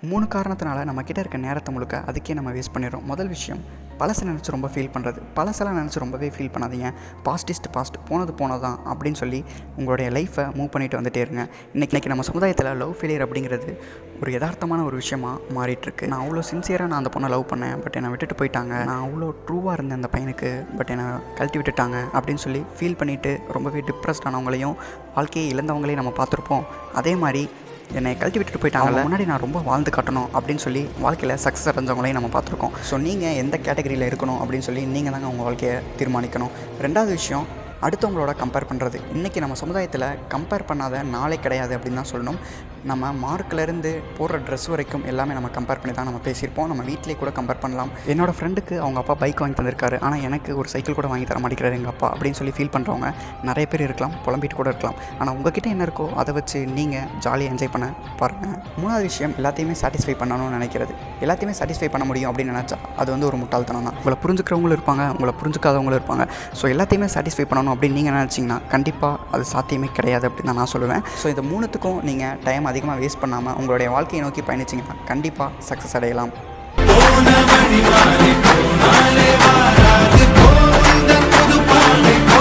மூணு காரணத்தினால நம்ம கிட்ட இருக்க நேரத்தை முழுக்க அதுக்கே நம்ம வேஸ்ட் பண்ணிடுறோம் முதல் விஷயம் பழசை நினச்சி ரொம்ப ஃபீல் பண்ணுறது பழசெல்லாம் நினச்சி ரொம்பவே ஃபீல் பண்ணாதீங்க பாஸ்டிஸ்ட் பாஸ்ட் போனது போனதான் அப்படின்னு சொல்லி உங்களுடைய லைஃப்பை மூவ் பண்ணிட்டு வந்துட்டே இருங்க இன்றைக்கி இன்றைக்கி நம்ம சமுதாயத்தில் லவ் ஃபெயிலியர் அப்படிங்கிறது ஒரு யதார்த்தமான ஒரு விஷயமா மாறிட்டு இருக்கு நான் அவ்வளோ சின்சியராக நான் அந்த பொண்ணை லவ் பண்ணேன் பட் என்னை விட்டுட்டு போயிட்டாங்க நான் அவ்வளோ ட்ரூவாக இருந்தேன் அந்த பையனுக்கு பட் என்னை கழட்டி விட்டுட்டாங்க அப்படின்னு சொல்லி ஃபீல் பண்ணிவிட்டு ரொம்பவே டிப்ரெஸ்ட் ஆனவங்களையும் வாழ்க்கையை இழந்தவங்களையும் நம்ம பார்த்துருப்போம் அதே மாதிரி என்னை கழட்டி விட்டுட்டு போயிட்டாங்கல்ல முன்னாடி நான் ரொம்ப வாழ்ந்து காட்டணும் அப்படின்னு சொல்லி வாழ்க்கையில் சக்ஸஸ் அடைஞ்சவங்களையும் நம்ம பார்த்துருக்கோம் ஸோ நீங்கள் எந்த கேட்டகரியில் இருக்கணும் அப்படின்னு சொல்லி நீங்கள் தாங்க உங்கள் வாழ்க்கையை தீர்மானிக்கணும் ரெண்டாவது விஷயம் அடுத்தவங்களோட கம்பேர் பண்ணுறது இன்றைக்கி நம்ம சமுதாயத்தில் கம்பேர் பண்ணாத நாளே கிடையாது அப்படின்னு தான் சொல்லணும் நம்ம மார்க்லேருந்து போடுற ட்ரெஸ் வரைக்கும் எல்லாமே நம்ம கம்பேர் பண்ணி தான் நம்ம பேசியிருப்போம் நம்ம வீட்டிலே கூட கம்பேர் பண்ணலாம் என்னோடய ஃப்ரெண்டுக்கு அவங்க அப்பா பைக் வாங்கி தந்திருக்காரு ஆனால் எனக்கு ஒரு சைக்கிள் கூட வாங்கி தர மாட்டேங்கிறாரு எங்கள் அப்பா அப்படின்னு சொல்லி ஃபீல் பண்ணுறவங்க நிறைய பேர் இருக்கலாம் புலம்பிட்டு கூட இருக்கலாம் ஆனால் உங்ககிட்ட என்ன இருக்கோ அதை வச்சு நீங்கள் ஜாலியாக என்ஜாய் பண்ண பாருங்கள் மூணாவது விஷயம் எல்லாத்தையுமே சாட்டிஸ்ஃபை பண்ணணும்னு நினைக்கிறது எல்லாத்தையுமே சாட்டிஸ்ஃபை பண்ண முடியும் அப்படின்னு நினச்சா அது வந்து ஒரு முட்டாள்தனம் தான் உங்களை புரிஞ்சுக்கிறவங்களும் இருப்பாங்க உங்களை புரிஞ்சுக்காதவங்களும் இருப்பாங்க ஸோ எல்லாத்தையுமே சாட்டிஸ்ஃபை பண்ணணும் அப்படின்னு நீங்கள் நினச்சிங்கன்னா கண்டிப்பாக அது சாத்தியமே கிடையாது அப்படின்னு தான் நான் சொல்லுவேன் ஸோ இந்த மூணுத்துக்கும் நீங்கள் டைம் அதிகமாக வேஸ்ட் பண்ணாமல் உங்களுடைய வாழ்க்கையை நோக்கி பயணிச்சிங்கன்னா கண்டிப்பாக சக்ஸஸ் அடையலாம் போன வழி மாறி போனாலே வாராது போந்த புது பாதை